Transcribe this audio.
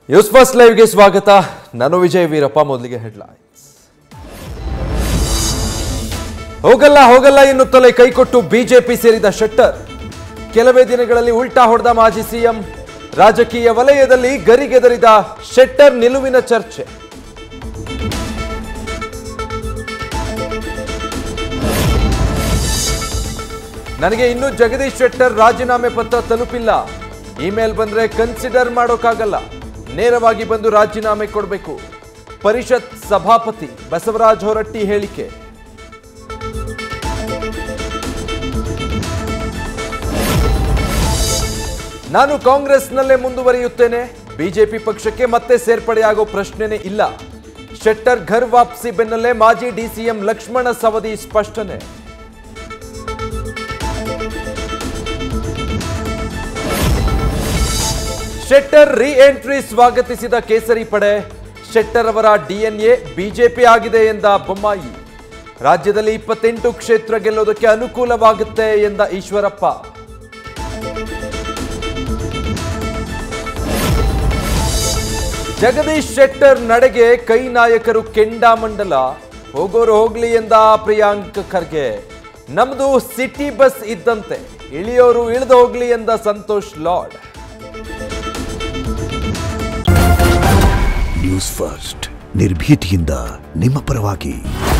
news first ಲೈವ್ಗೆ ಸ್ವಾಗತ ನಾನು ವಿಜಯ್ ವೀರಪ್ಪ ಮೊದಲಿಗೆ ಹೆಡ್ಲೈನ್ಸ್ ಹೋಗಲ್ಲ ಹೋಗಲ್ಲ ಎನ್ನುತ್ತಲೇ ಕೈಕೊಟ್ಟು ಬಿಜೆಪಿ ಸೇರಿದ ಶೆಟ್ಟರ್ ಕೆಲವೇ ದಿನಗಳಲ್ಲಿ ಉಲ್ಟಾ ಹೊಡೆದ ಮಾಜಿ ಸಿಎಂ ರಾಜಕೀಯ ವಲಯದಲ್ಲಿ ಗರಿಗೆದರಿದ ಶೆಟ್ಟರ್ ನಿಲುವಿನ ಚರ್ಚೆ ನನಗೆ ಇನ್ನೂ ಜಗದೀಶ್ ಶೆಟ್ಟರ್ ರಾಜೀನಾಮೆ ಪತ್ರ ತಲುಪಿಲ್ಲ ಇಮೇಲ್ ಬಂದ್ರೆ ಕನ್ಸಿಡರ್ ಮಾಡೋಕ್ಕಾಗಲ್ಲ ನೇರವಾಗಿ ಬಂದು ರಾಜೀನಾಮೆ ಕೊಡಬೇಕು ಪರಿಷತ್ ಸಭಾಪತಿ ಬಸವರಾಜ್ ಹೊರಟ್ಟಿ ಹೇಳಿಕೆ ನಾನು ಕಾಂಗ್ರೆಸ್ನಲ್ಲೇ ಮುಂದುವರಿಯುತ್ತೇನೆ ಬಿಜೆಪಿ ಪಕ್ಷಕ್ಕೆ ಮತ್ತೆ ಸೇರ್ಪಡೆಯಾಗೋ ಪ್ರಶ್ನೆನೇ ಇಲ್ಲ ಶೆಟ್ಟರ್ ಘರ್ ವಾಪಸಿ ಬೆನ್ನಲ್ಲೇ ಮಾಜಿ ಡಿಸಿಎಂ ಲಕ್ಷ್ಮಣ ಸವದಿ ಸ್ಪಷ್ಟನೆ ಶೆಟ್ಟರ್ ರಿ ಎಂಟ್ರಿ ಸ್ವಾಗತಿಸಿದ ಕೇಸರಿ ಪಡೆ ಶೆಟ್ಟರ್ ಅವರ ಡಿಎನ್ಎ ಬಿಜೆಪಿ ಆಗಿದೆ ಎಂದ ಬೊಮ್ಮಾಯಿ ರಾಜ್ಯದಲ್ಲಿ ಇಪ್ಪತ್ತೆಂಟು ಕ್ಷೇತ್ರ ಗೆಲ್ಲೋದಕ್ಕೆ ಅನುಕೂಲವಾಗುತ್ತೆ ಎಂದ ಈಶ್ವರಪ್ಪ ಜಗದೀಶ್ ಶೆಟ್ಟರ್ ನಡೆಗೆ ಕೈ ನಾಯಕರು ಕೆಂಡಾಮಂಡಲ ಹೋಗೋರು ಹೋಗ್ಲಿ ಎಂದ ಪ್ರಿಯಾಂಕ್ ಖರ್ಗೆ ನಮ್ದು ಸಿಟಿ ಬಸ್ ಇದ್ದಂತೆ ಇಳಿಯೋರು ಇಳಿದು ಹೋಗ್ಲಿ ಎಂದ ಸಂತೋಷ್ ಲಾರ್ಡ್ ನ್ಯೂಸ್ ಫಸ್ಟ್ ನಿರ್ಭೀತಿಯಿಂದ ನಿಮ್ಮ ಪರವಾಗಿ